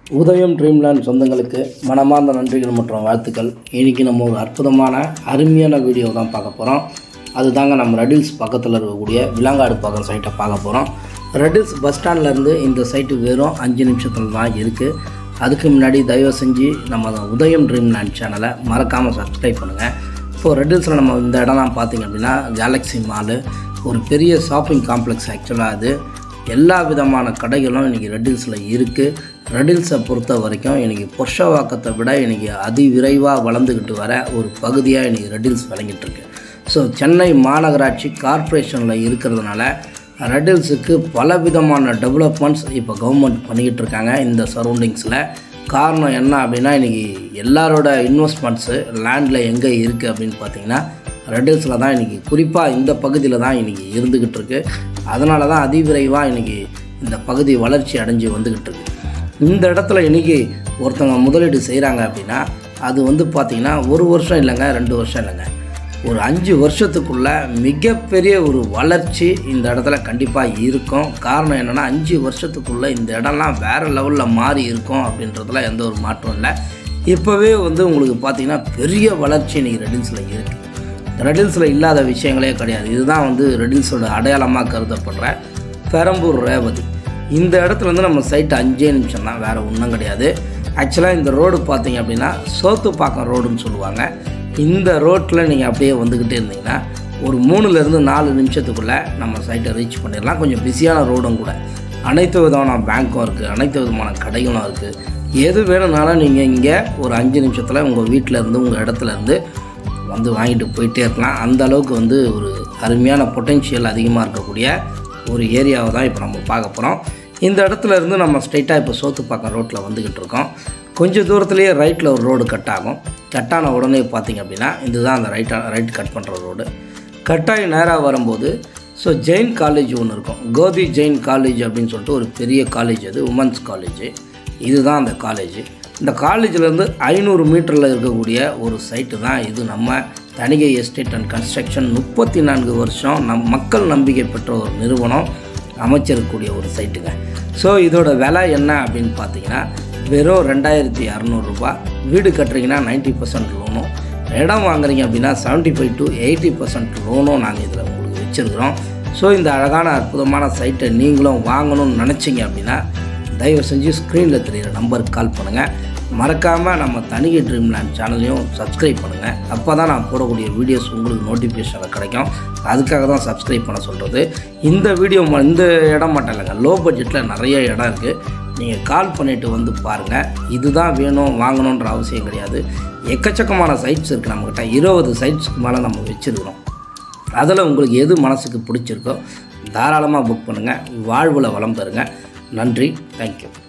உதயம் ட்ரீம்லேண்ட் சொந்தங்களுக்கு மனமார்ந்த நன்றிகள் மற்றும் வாழ்த்துக்கள் இன்றைக்கி நம்ம ஒரு அற்புதமான அருமையான வீடியோ தான் பார்க்க போகிறோம் அதுதாங்க நம்ம ரெடில்ஸ் பக்கத்தில் இருக்கக்கூடிய விலாங்காடு பக்கம் சைட்டை பார்க்க போகிறோம் ரெடில்ஸ் பஸ் ஸ்டாண்ட்லேருந்து இந்த சைட்டு வெறும் அஞ்சு நிமிஷத்தில் தான் இருக்குது அதுக்கு முன்னாடி தயவு செஞ்சு நம்ம உதயம் ட்ரீம்லேண்ட் சேனலை மறக்காமல் சப்ஸ்கிரைப் பண்ணுங்கள் இப்போது ரெட்டில்ஸில் நம்ம இந்த இடம்லாம் பார்த்தீங்க அப்படின்னா கேலக்ஸி மாலு ஒரு பெரிய ஷாப்பிங் காம்ப்ளெக்ஸ் ஆக்சுவலாக அது எல்லா விதமான கடைகளும் இன்றைக்கி ரெட்டில்ஸில் இருக்குது ரெட்டில்ஸை பொறுத்த வரைக்கும் இன்றைக்கி பொர்ஷவாக்கத்தை விட இன்றைக்கி அதிவிரைவாக வளர்ந்துக்கிட்டு வர ஒரு பகுதியாக இன்றைக்கி ரெட்டில்ஸ் விளங்கிட்டுருக்கு ஸோ சென்னை மாநகராட்சி கார்ப்பரேஷனில் இருக்கிறதுனால ரெட்டில்ஸுக்கு பல விதமான டெவலப்மெண்ட்ஸ் இப்போ கவர்மெண்ட் பண்ணிக்கிட்டு இருக்காங்க இந்த சரௌண்டிங்ஸில் காரணம் என்ன அப்படின்னா இன்றைக்கி எல்லாரோட இன்வெஸ்ட்மெண்ட்ஸு லேண்டில் எங்கே இருக்குது அப்படின்னு பார்த்தீங்கன்னா ரெட்டில்ஸில் தான் இன்றைக்கி குறிப்பாக இந்த பகுதியில் தான் இன்றைக்கி இருந்துக்கிட்டு இருக்கு அதனால தான் அதிவிரைவாக இன்றைக்கி இந்த பகுதி வளர்ச்சி அடைஞ்சு வந்துக்கிட்டு இருக்கு இந்த இடத்துல இன்றைக்கி ஒருத்தவங்க முதலீடு செய்கிறாங்க அப்படின்னா அது வந்து பார்த்திங்கன்னா ஒரு வருஷம் இல்லைங்க ரெண்டு வருஷம் இல்லைங்க ஒரு அஞ்சு வருஷத்துக்குள்ள மிகப்பெரிய ஒரு வளர்ச்சி இந்த இடத்துல கண்டிப்பாக இருக்கும் காரணம் என்னென்னா அஞ்சு வருஷத்துக்குள்ளே இந்த இடம்லாம் வேறு லெவலில் மாறி இருக்கும் அப்படின்றதுல எந்த ஒரு மாற்றம் இல்லை இப்போவே வந்து உங்களுக்கு பார்த்தீங்கன்னா பெரிய வளர்ச்சி இன்றைக்கி ரெடில்ஸில் இருக்குது ரெடில்ஸில் இல்லாத விஷயங்களே கிடையாது இதுதான் வந்து ரெடில்ஸோட அடையாளமாக கருதப்படுற பெரம்பூர் ரேவதி இந்த இடத்துல வந்து நம்ம சைட்டு அஞ்சே நிமிஷம் தான் வேறு ஒன்றும் கிடையாது ஆக்சுவலாக இந்த ரோடு பார்த்தீங்க அப்படின்னா சோத்துப்பாக்கம் ரோடுன்னு சொல்லுவாங்க இந்த ரோட்டில் நீங்கள் அப்படியே வந்துக்கிட்டே இருந்தீங்கன்னா ஒரு மூணுலேருந்து நாலு நிமிஷத்துக்குள்ளே நம்ம சைட்டை ரீச் பண்ணிடலாம் கொஞ்சம் பிஸியான ரோடும் கூட அனைத்து விதமான பேங்க்கும் இருக்குது அனைத்து விதமான கடைகளும் இருக்குது எது வேணும்னாலும் நீங்கள் இங்கே ஒரு அஞ்சு நிமிஷத்தில் உங்கள் வீட்டில் இருந்து உங்கள் இடத்துல இருந்து வந்து வாங்கிட்டு போயிட்டே இருக்கலாம் அந்த அளவுக்கு வந்து ஒரு அருமையான பொட்டென்ஷியல் அதிகமாக இருக்கக்கூடிய ஒரு ஏரியாவை தான் இப்போ நம்ம பார்க்க போகிறோம் இந்த இடத்துல இருந்து நம்ம ஸ்ட்ரைட்டாக இப்போ சோத்துப்பாக்கம் ரோட்டில் வந்துக்கிட்டு இருக்கோம் கொஞ்சம் தூரத்துலேயே ரைட்டில் ஒரு ரோடு கட் ஆகும் கட் ஆன உடனே பார்த்தீங்க அப்படின்னா இதுதான் அந்த ரைட்டாக ரைட் கட் பண்ணுற ரோடு கட்டாயி நேராக வரும்போது ஸோ ஜெயின் காலேஜ் ஒன்று இருக்கும் கோதி ஜெயின் காலேஜ் அப்படின்னு சொல்லிட்டு ஒரு பெரிய காலேஜ் அது உமன்ஸ் காலேஜ் இதுதான் அந்த காலேஜ் இந்த காலேஜிலேருந்து ஐநூறு மீட்டரில் இருக்கக்கூடிய ஒரு சைட்டு தான் இது நம்ம தணிகை எஸ்டேட் அண்ட் கன்ஸ்ட்ரக்ஷன் முப்பத்தி நான்கு வருஷம் நம் மக்கள் நம்பிக்கை பெற்ற ஒரு நிறுவனம் அமைச்சிருக்கக்கூடிய ஒரு சைட்டுங்க ஸோ இதோட விலை என்ன அப்படின்னு பார்த்தீங்கன்னா வெறும் ரெண்டாயிரத்தி இரநூறுபா வீடு கட்டுறீங்கன்னா நைன்ட்டி பர்சன்ட் லோனும் இடம் வாங்குறீங்க அப்படின்னா seventy five to eighty percent லோனும் நாங்கள் இதில் உங்களுக்கு வச்சுருக்கிறோம் ஸோ இந்த அழகான அற்புதமான சைட்டை நீங்களும் வாங்கணும்னு நினச்சிங்க அப்படின்னா தயவு செஞ்சு ஸ்க்ரீனில் தெரியிற நம்பருக்கு கால் பண்ணுங்கள் மறக்காமல் நம்ம தனிகை ட்ரீம்லேண்ட் சேனலையும் சப்ஸ்கிரைப் பண்ணுங்கள் அப்போ தான் நான் போடக்கூடிய வீடியோஸ் உங்களுக்கு நோட்டிஃபிகேஷனில் கிடைக்கும் அதுக்காக தான் சப்ஸ்கிரைப் பண்ண சொல்கிறது இந்த வீடியோ ம- இந்த இடம் மட்டும் இல்லைங்க லோ பட்ஜெட்டில் நிறைய இடம் இருக்குது நீங்கள் கால் பண்ணிவிட்டு வந்து பாருங்கள் இதுதான் வேணும் வாங்கணுன்ற அவசியம் கிடையாது எக்கச்சக்கமான சைட்ஸ் இருக்குது நம்மக்கிட்ட இருபது சைட்ஸ்க்கு மேலே நம்ம வச்சுருக்கிறோம் அதில் உங்களுக்கு எது மனசுக்கு பிடிச்சிருக்கோ தாராளமாக புக் பண்ணுங்கள் வாழ்வில் வளம் பெறுங்க நன்றி தேங்க்யூ